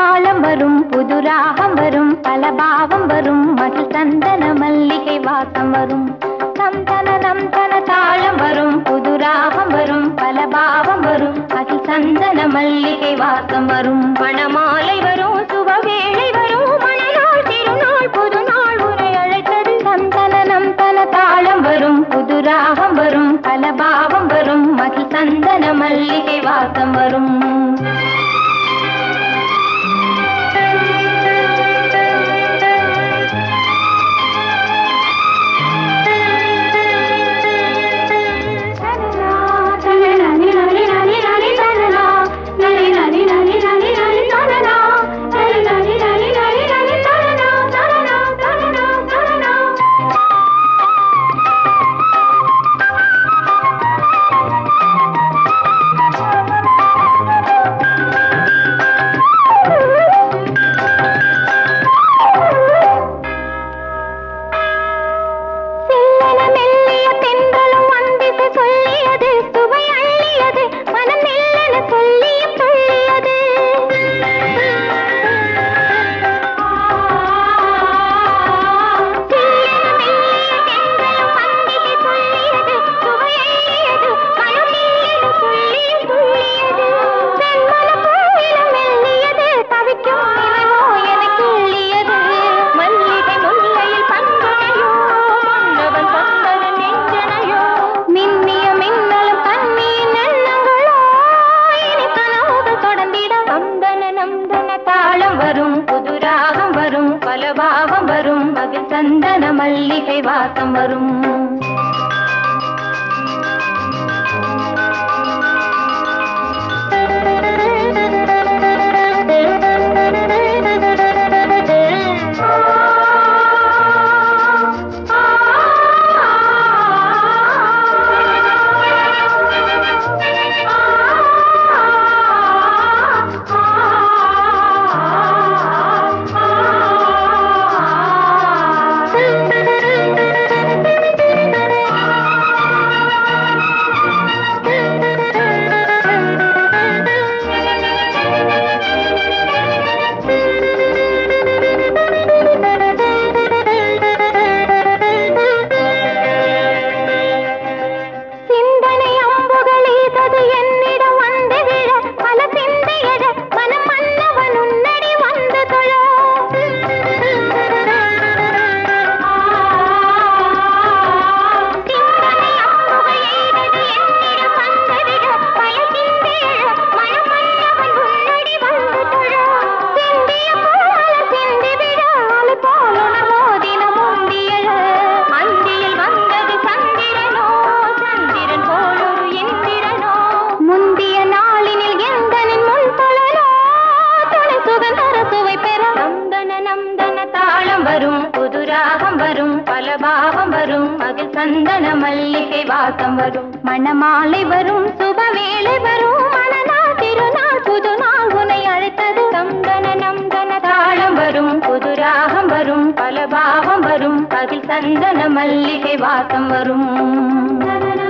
தாளம் வரும் புது ராகம் வரும் பல பாவம் வரும் மகிழ் சந்தன மல்லிகை வாசம் வரும் நம் தன நம் தன தாளம் வரும் புது ராகம் வரும் பல பாவம் வரும் மகிழ் சந்தன மல்லிகை வாசம் வரும் மணமாலை வரும் சுபவேளை வரும் மணநாள் திருநாள் புது நாள் உரை அழைத்தது நம் தன நம் தன தாளம் வரும் புது ராகம் வரும் பல பாவம் வரும் மகிழ் சந்தன மல்லிகை வாசம் வரும் சில்லென மெல்லிய தென்றலும் அன்பிசை சொல்லியது சுவை அள்ளியது மனம் மெல்லென சொல்லியும் சொல்லியது சில்லென மெல்லிய தென்றலும் அன்பிசை சொல்லியது சுவை அள்ளியது மனம் மெல்லென சொல்லியும் சொல்லியது செம்மல கோயிலும் மெல்லியது தவிக்கும் இவனோ எனக்கு எள்ளியது மல்லிகை முல்லையில் பண்பனையோ மன்னவன் பந்தரன் நெஞ்சனையோ மின்னிய மின்னலும் கண்ணியின் எண்ணங்களோ இனி கனவுகள் தொடர்ந்திட நந்தன நந்தன தாளம் வரும் புது ராகம் வரும் பல பாவம் வரும் மகிழ் சந்தன மல்லிகை வாசம் வரும் சிந்தனை அம்புகள் ஈதது என்னிடம் வந்து விழ பல சிந்தையட மனம் மன்னவன் உன்னடி வந்து தொழ சிந்தனை அம்புகள் ஈதது என்னிடம் வந்து விழ பல சிந்தையட மனம் மன்னவன் உன்னடி வந்து தொழ சிந்திய போல சிந்தி விழ அலை போல மோதின முந்தியழ அந்தியில் வந்தது சந்திரனோ சந்திரன் போலொரு இந்திரனோ முந்திய நாளினில் எந்தனின் முன் தொழலோ துணை சுகந்தர சுவை பெற நந்தன நந்தன தாளம் வரும் புது ராகம் வரும் பல பாவம் வரும் மகிழ் சந்தன மல்லிகை வாசம் வரும் மணமாலை வரும் சுபவேளை வரும் மணநாள் திருநாள் புது நாள் உனை அழைத்தது நந்தன நந்தன தாளம் வரும் புது ராகம் வரும் பல பாவம் வரும் பகில் சந்தன மல்லிகை வாசம் வரும்